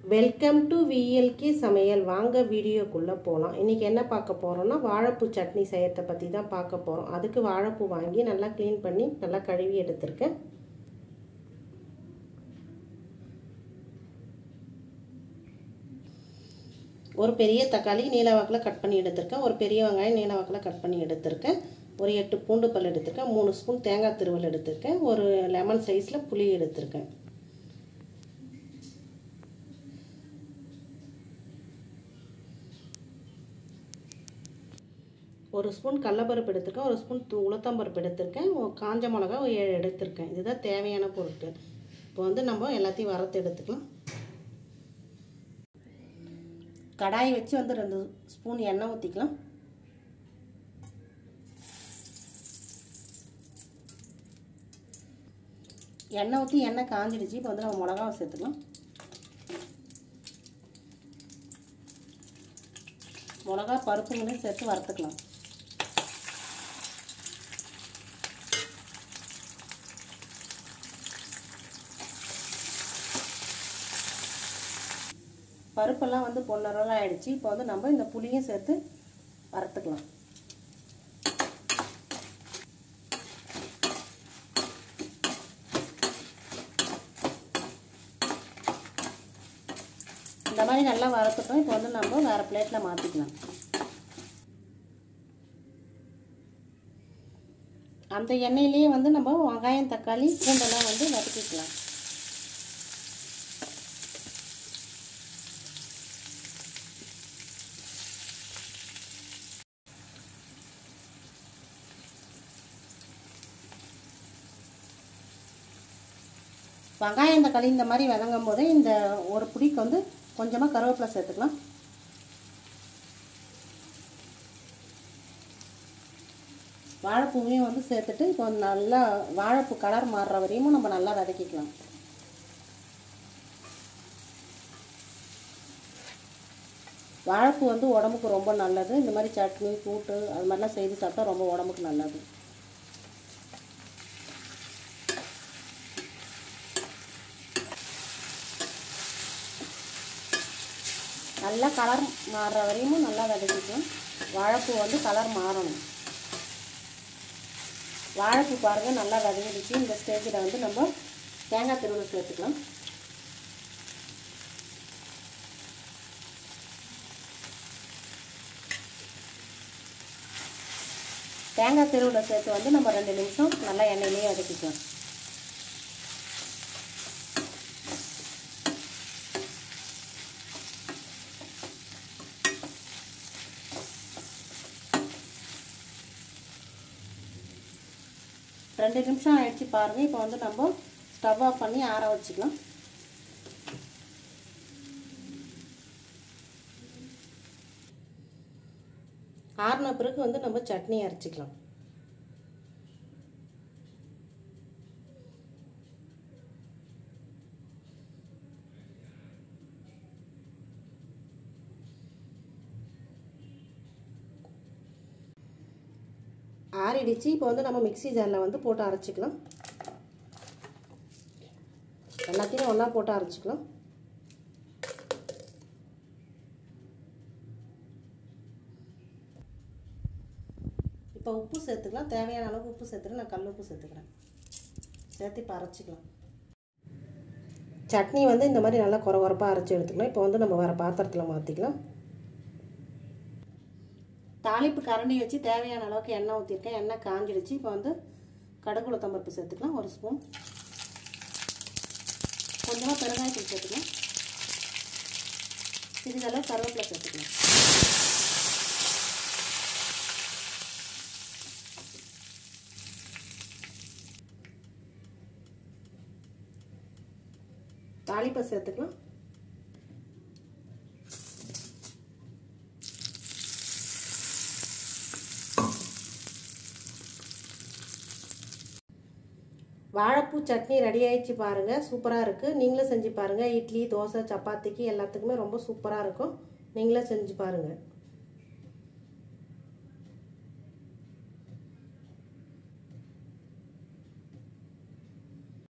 welcome to VLK சமையல் வாங்க வீடியோக்குள்ளே போகலாம் இன்றைக்கி என்ன பார்க்க போகிறோம்னா வாழைப்பூ சட்னி செய்யறதை பற்றி தான் பார்க்க போகிறோம் அதுக்கு வாழைப்பூ வாங்கி நல்லா க்ளீன் பண்ணி நல்லா கழுவி எடுத்திருக்கேன் ஒரு பெரிய தக்காளி நீல வாக்கில் கட் பண்ணி எடுத்திருக்கேன் ஒரு பெரிய வெங்காயம் நீல வாக்கில் கட் பண்ணி எடுத்திருக்கேன் ஒரு எட்டு பூண்டு பல் எடுத்திருக்கேன் மூணு ஸ்பூன் தேங்காய் திருவல் எடுத்திருக்கேன் ஒரு லெமன் சைஸில் புளி எடுத்திருக்கேன் ஒரு ஸ்பூன் கடலப்பருப்பு எடுத்திருக்கேன் ஒரு ஸ்பூன் உளுத்தம்பருப்பு எடுத்திருக்கேன் காஞ்ச மிளகா ஒரு ஏழு எடுத்திருக்கேன் இதுதான் தேவையான பொருட்கள் இப்போ வந்து நம்ம எல்லாத்தையும் வறுத்து எடுத்துக்கலாம் கடாய் வச்சு வந்து ரெண்டு ஸ்பூன் எண்ணெய் ஊற்றிக்கலாம் எண்ணெய் ஊற்றி எண்ணெய் காஞ்சிடுச்சு இப்போ வந்து நம்ம மிளகாவை சேர்த்துக்கலாம் மிளகா பருப்புங்களையும் சேர்த்து வறுத்துக்கலாம் பருப்பெல்லாம் வந்து பொன்னரெல்லாம் ஆயிடுச்சு இப்போ வந்து நம்ம இந்த புளியும் சேர்த்து வறுத்துக்கலாம் இந்த மாதிரி நல்லா வறுத்துட்டோம் இப்போ வந்து நம்ம வேறு பிளேட்டில் மாற்றிக்கலாம் அந்த எண்ணெயிலேயே வந்து நம்ம வெங்காயம் தக்காளி பூண்டெல்லாம் வந்து வதக்கிக்கலாம் வெங்காயம் தக்காளி இந்த மாதிரி வதங்கும் போதே இந்த ஒரு பிடிக்கு வந்து கொஞ்சமாக கருவேப்பிலை சேர்த்துக்கலாம் வாழைப்பூவையும் வந்து சேர்த்துட்டு இப்போ நல்லா வாழைப்பூ கலர் மாறுற வரையும் நம்ம நல்லா வதக்கிக்கலாம் வாழைப்பூ வந்து உடம்புக்கு ரொம்ப நல்லது இந்த மாதிரி சட்னி கூட்டு அது மாதிரிலாம் செய்து சாப்பிட்டா ரொம்ப உடம்புக்கு நல்லது நல்லா கலர் மாறுற வரையும் நல்லா வதக்கிக்கலாம் வாழைப்பூ வந்து கலர் மாறணும் வாழைப்பூ பாருங்கள் நல்லா வதங்கிடுச்சு இந்த ஸ்டேஜில் வந்து நம்ம தேங்காய் திருவள்ளு சேர்த்துக்கலாம் தேங்காய் திருவிழா சேர்த்து வந்து நம்ம ரெண்டு நிமிஷம் நல்லா எண்ணெயிலேயே வதக்கிக்கலாம் ரெண்டு நிமிஷம் ஆயிடுச்சு பாருங்கள் இப்போ வந்து நம்ம ஸ்டவ் ஆஃப் பண்ணி ஆற வச்சுக்கலாம் ஆறின பிறகு வந்து நம்ம சட்னி அரைச்சிக்கலாம் ஆறிடுச்சு இப்போ வந்து நம்ம மிக்சி ஜாரில் வந்து போட்டு அரைச்சிக்கலாம் எல்லாத்தையும் ஒன்றா போட்டு அரைச்சிக்கலாம் இப்போ உப்பு சேர்த்துக்கலாம் தேவையான அளவுக்கு உப்பு சேர்த்துட்டு நான் கல் உப்பு சேர்த்துக்கிறேன் சேர்த்து இப்போ அரைச்சிக்கலாம் சட்னி வந்து இந்த மாதிரி நல்லா குறை குறப்பாக அரைச்சி எடுத்துக்கலாம் இப்போ வந்து நம்ம வேறு பாத்திரத்தில் மாற்றிக்கலாம் தாளிப்பு கரண்டி வச்சு தேவையான அளவுக்கு எண்ணெய் ஊற்றிருக்கேன் எண்ணெய் காஞ்சிடுச்சு இப்போ வந்து கடுகு உளுத்தம்பருப்பு சேர்த்துக்கலாம் ஒரு ஸ்பூன் கொஞ்சமாக பெருங்காயத்தூள் சேர்த்துக்கலாம் சிறிதளவு கருவேப்பிலை சேர்த்துக்கலாம் தாளிப்பை சேர்த்துக்கலாம் வாழைப்பூ சட்னி ரெடி ஆயிடுச்சு பாருங்கள் சூப்பராக இருக்குது நீங்களும் செஞ்சு பாருங்கள் இட்லி தோசை சப்பாத்திக்கு எல்லாத்துக்குமே ரொம்ப சூப்பராக இருக்கும் நீங்களும் செஞ்சு பாருங்கள்